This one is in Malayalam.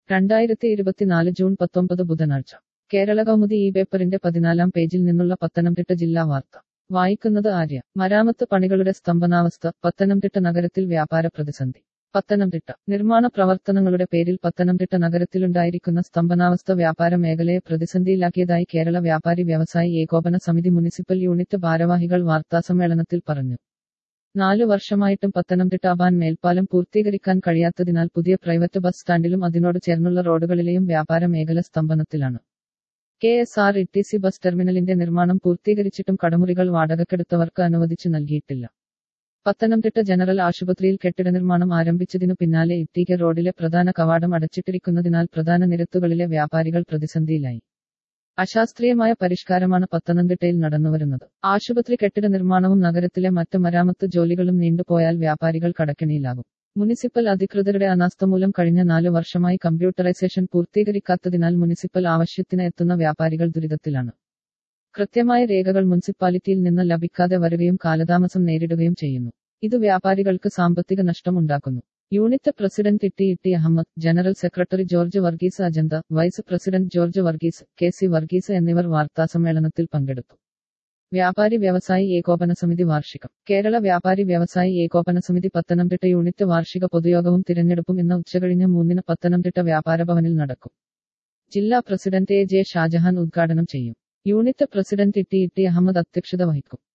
രണ്ടായിരത്തി ഇരുപത്തിനാല് ജൂൺ പത്തൊമ്പത് ബുധനാഴ്ച കേരള കൗമുദി ഈ പേപ്പറിന്റെ പതിനാലാം പേജിൽ നിന്നുള്ള പത്തനംതിട്ട ജില്ലാ വാർത്ത വായിക്കുന്നത് ആര്യ മരാമത്ത് പണികളുടെ സ്തംഭനാവസ്ഥ പത്തനംതിട്ട നഗരത്തിൽ വ്യാപാര പ്രതിസന്ധി പത്തനംതിട്ട നിർമ്മാണ പ്രവർത്തനങ്ങളുടെ പേരിൽ പത്തനംതിട്ട നഗരത്തിലുണ്ടായിരിക്കുന്ന സ്തംഭനാവസ്ഥ വ്യാപാര മേഖലയെ പ്രതിസന്ധിയിലാക്കിയതായി കേരള വ്യാപാരി വ്യവസായി ഏകോപന സമിതി മുനിസിപ്പൽ യൂണിറ്റ് ഭാരവാഹികൾ വാർത്താസമ്മേളനത്തിൽ പറഞ്ഞു നാലു വർഷമായിട്ടും പത്തനംതിട്ട അബാൻ മേൽപ്പാലം പൂർത്തീകരിക്കാൻ കഴിയാത്തതിനാൽ പുതിയ പ്രൈവറ്റ് ബസ് സ്റ്റാൻഡിലും അതിനോട് ചേർന്നുള്ള റോഡുകളിലെയും വ്യാപാര മേഖല സ്തംഭനത്തിലാണ് K S R E T C bus ടെർമിനലിന്റെ നിർമ്മാണം പൂർത്തീകരിച്ചിട്ടും കടമുറികൾ വാടകക്കെടുത്തവർക്ക് അനുവദിച്ചു നൽകിയിട്ടില്ല പത്തനംതിട്ട ജനറൽ ആശുപത്രിയിൽ കെട്ടിട നിർമ്മാണം ആരംഭിച്ചതിനു പിന്നാലെ ഇട്ടീക റോഡിലെ പ്രധാന കവാടം അടച്ചിട്ടിരിക്കുന്നതിനാൽ പ്രധാന നിരത്തുകളിലെ വ്യാപാരികൾ പ്രതിസന്ധിയിലായി അശാസ്ത്രീയമായ പരിഷ്കാരമാണ് പത്തനംതിട്ടയിൽ നടന്നുവരുന്നത് ആശുപത്രി കെട്ടിട നിർമ്മാണവും നഗരത്തിലെ മറ്റ് മരാമത്ത് ജോലികളും നീണ്ടുപോയാൽ വ്യാപാരികൾ കടക്കെണിയിലാകും മുനിസിപ്പൽ അധികൃതരുടെ അനാസ്ഥ മൂലം കഴിഞ്ഞ നാല് വർഷമായി കമ്പ്യൂട്ടറൈസേഷൻ പൂർത്തീകരിക്കാത്തതിനാൽ മുനിസിപ്പൽ ആവശ്യത്തിന് എത്തുന്ന വ്യാപാരികൾ ദുരിതത്തിലാണ് കൃത്യമായ രേഖകൾ മുനിസിപ്പാലിറ്റിയിൽ നിന്ന് ലഭിക്കാതെ വരികയും കാലതാമസം നേരിടുകയും ചെയ്യുന്നു ഇത് വ്യാപാരികൾക്ക് സാമ്പത്തിക നഷ്ടം ഉണ്ടാക്കുന്നു unit president Itty Itty Ahammed general secretary George Varghese Ajantha vice president George Varghese K C Varghese എന്നിവർ വാർത്താസമ്മേളനത്തിൽ പങ്കെടുത്തു വ്യാപാരി വ്യവസായി ഏകോപന സമിതി വാർഷികം കേരള വ്യാപാരി വ്യവസായി ഏകോപന സമിതി പത്തനംതിട്ട യൂണിറ്റ് വാർഷിക പൊതുയോഗവും തിരഞ്ഞെടുപ്പും ഇന്ന് ഉച്ചകഴിഞ്ഞ് മൂന്നിന് പത്തനംതിട്ട വ്യാപാര ഭവനിൽ നടക്കും ജില്ലാ പ്രസിഡന്റ് എ ജെ ഷാജഹാൻ ഉദ്ഘാടനം ചെയ്യും യൂണിറ്റ് പ്രസിഡന്റ് ഇട്ടി ഇട്ടി അഹമ്മദ് അധ്യക്ഷത വഹിക്കും